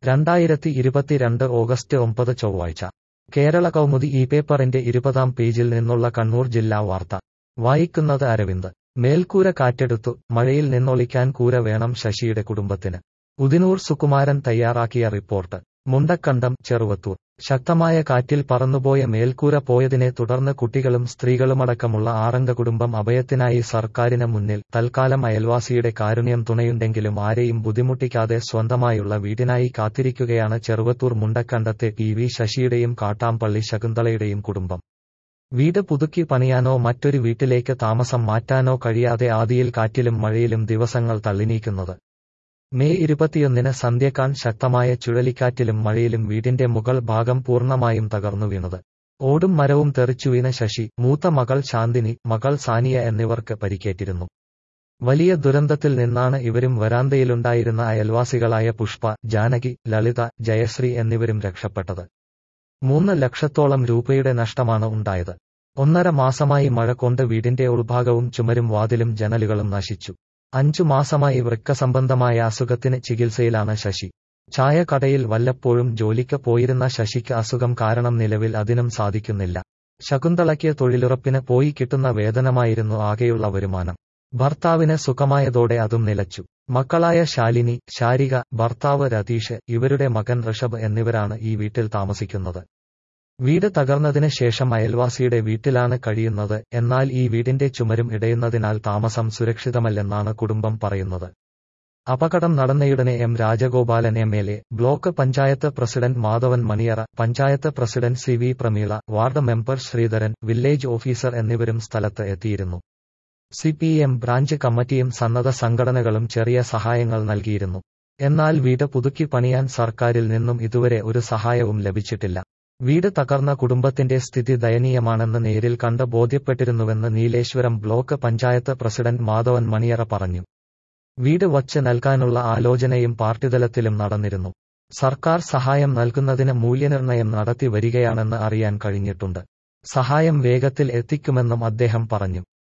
രണ്ടായിരത്തി ഇരുപത്തിരണ്ട് ഓഗസ്റ്റ് ഒമ്പത് ചൊവ്വാഴ്ച കേരള കൗമുദി ഈ പേപ്പറിന്റെ ഇരുപതാം പേജിൽ നിന്നുള്ള കണ്ണൂർ ജില്ലാ വാർത്ത വായിക്കുന്നത് അരവിന്ദ് മേൽക്കൂര കാറ്റെടുത്തു മഴയിൽ നിന്നൊളിക്കാൻ കൂര വേണം ശശിയുടെ കുടുംബത്തിന് ഉദിനൂർ സുകുമാരൻ തയ്യാറാക്കിയ റിപ്പോർട്ട് മുണ്ടക്കണ്ടം ചെറുവത്തൂർ ശക്തമായ കാറ്റിൽ പറന്നുപോയ മേൽക്കൂര പോയതിനെ തുടർന്ന് കുട്ടികളും സ്ത്രീകളുമടക്കമുള്ള ആറംഗ കുടുംബം അഭയത്തിനായി സർക്കാരിന് മുന്നിൽ തൽക്കാലം അയൽവാസിയുടെ കാരുണ്യം തുണയുണ്ടെങ്കിലും ആരെയും ബുദ്ധിമുട്ടിക്കാതെ സ്വന്തമായുള്ള വീടിനായി കാത്തിരിക്കുകയാണ് ചെറുവത്തൂർ മുണ്ടക്കണ്ടത്തെ ടി വി ശശിയുടെയും കാട്ടാമ്പള്ളി ശകുന്തളയുടെയും കുടുംബം വീട് പുതുക്കി പണിയാനോ മറ്റൊരു വീട്ടിലേക്ക് താമസം മാറ്റാനോ കഴിയാതെ ആദിയിൽ കാറ്റിലും മഴയിലും ദിവസങ്ങൾ തള്ളിനീക്കുന്നത് മെയ് ഇരുപത്തിയൊന്നിന് സന്ധ്യക്കാൻ ശക്തമായ ചുഴലിക്കാറ്റിലും മഴയിലും വീടിന്റെ മുകൾ ഭാഗം പൂർണ്ണമായും തകർന്നു വീണത് ഓടും മരവും തെറിച്ചു വീണ ശശി മൂത്ത മകൾ ശാന്തിനി മകൾ സാനിയ എന്നിവർക്ക് പരിക്കേറ്റിരുന്നു വലിയ ദുരന്തത്തിൽ നിന്നാണ് ഇവരും വരാന്തയിലുണ്ടായിരുന്ന അയൽവാസികളായ പുഷ്പ ജാനകി ലളിത ജയശ്രീ എന്നിവരും രക്ഷപ്പെട്ടത് മൂന്ന് ലക്ഷത്തോളം രൂപയുടെ നഷ്ടമാണ് ഉണ്ടായത് ഒന്നര മാസമായി മഴ കൊണ്ട് വീടിന്റെ ഉൾഭാഗവും ചുമരും വാതിലും ജനലുകളും നശിച്ചു അഞ്ചു മാസമായി വൃക്കസംബന്ധമായ അസുഖത്തിന് ചികിത്സയിലാണ് ശശി ചായക്കടയിൽ വല്ലപ്പോഴും ജോലിക്ക് പോയിരുന്ന ശശിക്ക് അസുഖം കാരണം നിലവിൽ അതിനും സാധിക്കുന്നില്ല ശകുന്തളയ്ക്ക് തൊഴിലുറപ്പിന് പോയി കിട്ടുന്ന വേതനമായിരുന്നു ആകെയുള്ള വരുമാനം ഭർത്താവിന് സുഖമായതോടെ അതും നിലച്ചു മക്കളായ ശാലിനി ശാരിക ഭർത്താവ് രതീഷ് ഇവരുടെ മകൻ ഋഷഭ് എന്നിവരാണ് ഈ വീട്ടിൽ താമസിക്കുന്നത് വീട് തകർന്നതിന് ശേഷം അയൽവാസിയുടെ വീട്ടിലാണ് കഴിയുന്നത് എന്നാൽ ഈ വീടിന്റെ ചുമരും ഇടയുന്നതിനാൽ താമസം സുരക്ഷിതമല്ലെന്നാണ് കുടുംബം പറയുന്നത് അപകടം നടന്നയുടനെ M Rajagopalan M L A block panchayat president Madhavan Maniyara panchayat president C V Prameela ward member Sreedharan village officer എന്നിവരും സ്ഥലത്ത് എത്തിയിരുന്നു സി പി എം ബ്രാഞ്ച് കമ്മിറ്റിയും സന്നദ്ധ സംഘടനകളും ചെറിയ സഹായങ്ങൾ നൽകിയിരുന്നു എന്നാൽ വീട് പുതുക്കി പണിയാൻ സർക്കാരിൽ നിന്നും ഇതുവരെ ഒരു സഹായവും ലഭിച്ചിട്ടില്ല വീട് തകർന്ന കുടുംബത്തിന്റെ സ്ഥിതി ദയനീയമാണെന്ന് നേരിൽ കണ്ട് ബോധ്യപ്പെട്ടിരുന്നുവെന്ന് നീലേശ്വരം ബ്ലോക്ക് പഞ്ചായത്ത് പ്രസിഡന്റ് മാധവൻ മണിയറ പറഞ്ഞു വീട് വച്ച് നൽകാനുള്ള ആലോചനയും പാർട്ടിതലത്തിലും നടന്നിരുന്നു സർക്കാർ സഹായം നൽകുന്നതിന് മൂല്യനിർണയം നടത്തി വരികയാണെന്ന് അറിയാൻ കഴിഞ്ഞിട്ടുണ്ട് സഹായം വേഗത്തിൽ എത്തിക്കുമെന്നും അദ്ദേഹം പറഞ്ഞു